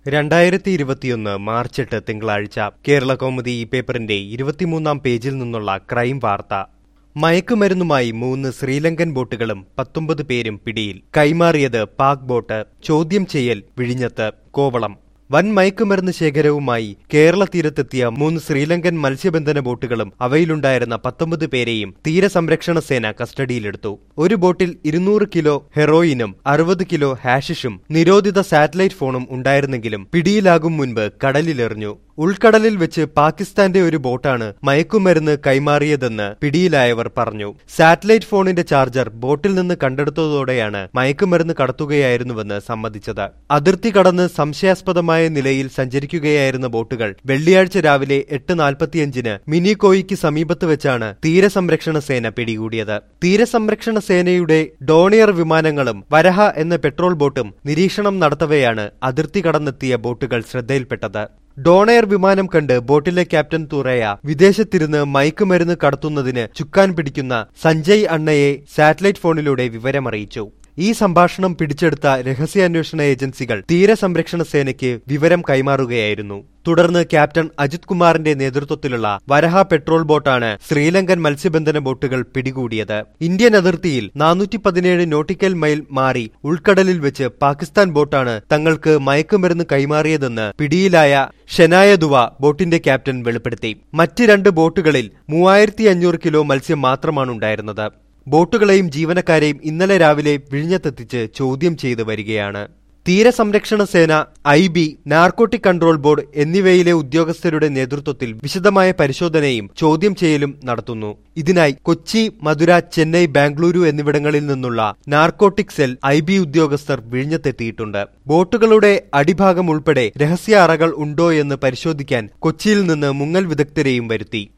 രണ്ടായിരത്തി ഇരുപത്തിയൊന്ന് മാർച്ച് എട്ട് തിങ്കളാഴ്ച കേരള കൗമുദി ഈ പേപ്പറിന്റെ ഇരുപത്തിമൂന്നാം പേജിൽ നിന്നുള്ള ക്രൈം വാർത്ത മയക്കുമരുന്നുമായി മൂന്ന് ശ്രീലങ്കൻ ബോട്ടുകളും പത്തൊമ്പത് പേരും പിടിയിൽ കൈമാറിയത് പാക് ബോട്ട് ചോദ്യം ചെയ്യൽ വിഴിഞ്ഞത്ത് കോവളം വൻ മയക്കുമരുന്ന് ശേഖരവുമായി കേരള തീരത്തെത്തിയ മൂന്ന് ശ്രീലങ്കൻ മത്സ്യബന്ധന ബോട്ടുകളും അവയിലുണ്ടായിരുന്ന പത്തൊമ്പത് പേരെയും തീരസംരക്ഷണ സേന കസ്റ്റഡിയിലെടുത്തു ഒരു ബോട്ടിൽ ഇരുന്നൂറ് കിലോ ഹെറോയിനും അറുപത് കിലോ ഹാഷിഷും നിരോധിത സാറ്റലൈറ്റ് ഫോണും ഉണ്ടായിരുന്നെങ്കിലും പിടിയിലാകും മുൻപ് കടലിലെറിഞ്ഞു ഉൾക്കടലിൽ വെച്ച് പാകിസ്ഥാന്റെ ഒരു ബോട്ടാണ് മയക്കുമരുന്ന് കൈമാറിയതെന്ന് പിടിയിലായവർ പറഞ്ഞു സാറ്റലൈറ്റ് ഫോണിന്റെ ചാർജർ ബോട്ടിൽ നിന്ന് കണ്ടെടുത്തതോടെയാണ് മയക്കുമരുന്ന് കടത്തുകയായിരുന്നുവെന്ന് സമ്മതിച്ചത് അതിർത്തി കടന്ന് സംശയാസ്പദമായ നിലയിൽ സഞ്ചരിക്കുകയായിരുന്ന ബോട്ടുകൾ വെള്ളിയാഴ്ച രാവിലെ എട്ട് നാൽപ്പത്തിയഞ്ചിന് മിനിക്കോയിക്ക് സമീപത്ത് വെച്ചാണ് തീരസംരക്ഷണ സേന പിടികൂടിയത് തീരസംരക്ഷണ സേനയുടെ ഡോണിയർ വിമാനങ്ങളും വരഹ എന്ന പെട്രോൾ ബോട്ടും നിരീക്ഷണം നടത്തവെയാണ് അതിർത്തി കടന്നെത്തിയ ബോട്ടുകൾ ശ്രദ്ധയിൽപ്പെട്ടത് ഡോണയർ വിമാനം കണ്ട് ബോട്ടിലെ ക്യാപ്റ്റൻ തുറയ വിദേശത്തിരുന്ന് മയക്കുമരുന്ന് കടത്തുന്നതിന് ചുക്കാൻ പിടിക്കുന്ന സഞ്ജയ് അണ്ണയെ സാറ്റലൈറ്റ് ഫോണിലൂടെ വിവരമറിയിച്ചു ഈ സംഭാഷണം പിടിച്ചെടുത്ത രഹസ്യാന്വേഷണ ഏജൻസികൾ തീരസംരക്ഷണ സേനയ്ക്ക് വിവരം കൈമാറുകയായിരുന്നു തുടർന്ന് ക്യാപ്റ്റൻ അജിത് കുമാറിന്റെ നേതൃത്വത്തിലുള്ള വരഹ പെട്രോൾ ബോട്ടാണ് ശ്രീലങ്കൻ മത്സ്യബന്ധന ബോട്ടുകൾ പിടികൂടിയത് ഇന്ത്യൻ അതിർത്തിയിൽ നാനൂറ്റി പതിനേഴ് നോട്ടിക്കൽ മൈൽ മാറി ഉൾക്കടലിൽ വെച്ച് പാകിസ്ഥാൻ ബോട്ടാണ് തങ്ങൾക്ക് മയക്കുമരുന്ന് കൈമാറിയതെന്ന് പിടിയിലായ ഷെനായ ദുവ ബോട്ടിന്റെ ക്യാപ്റ്റൻ വെളിപ്പെടുത്തി മറ്റ് രണ്ട് ബോട്ടുകളിൽ മൂവായിരത്തി അഞ്ഞൂറ് കിലോ മത്സ്യം മാത്രമാണ് ഉണ്ടായിരുന്നത് ബോട്ടുകളെയും ജീവനക്കാരെയും ഇന്നലെ രാവിലെ വിഴിഞ്ഞത്തെത്തിച്ച് ചോദ്യം ചെയ്തു വരികയാണ് തീരസംരക്ഷണ സേന I B narcotic control board എന്നിവയിലെ ഉദ്യോഗസ്ഥരുടെ നേതൃത്വത്തിൽ വിശദമായ പരിശോധനയും ചോദ്യം ചെയ്യലും നടത്തുന്നു ഇതിനായി കൊച്ചി മധുര ചെന്നൈ ബാംഗ്ലൂരു എന്നിവിടങ്ങളിൽ നിന്നുള്ള നാർക്കോട്ടിക് സെൽ ഐ ബി ഉദ്യോഗസ്ഥർ വിഴിഞ്ഞത്തെത്തിയിട്ടുണ്ട് ബോട്ടുകളുടെ അടിഭാഗം ഉൾപ്പെടെ രഹസ്യ അറകൾ ഉണ്ടോ എന്ന് പരിശോധിക്കാൻ കൊച്ചിയിൽ നിന്ന് മുങ്ങൽ വിദഗ്ധരെയും വരുത്തി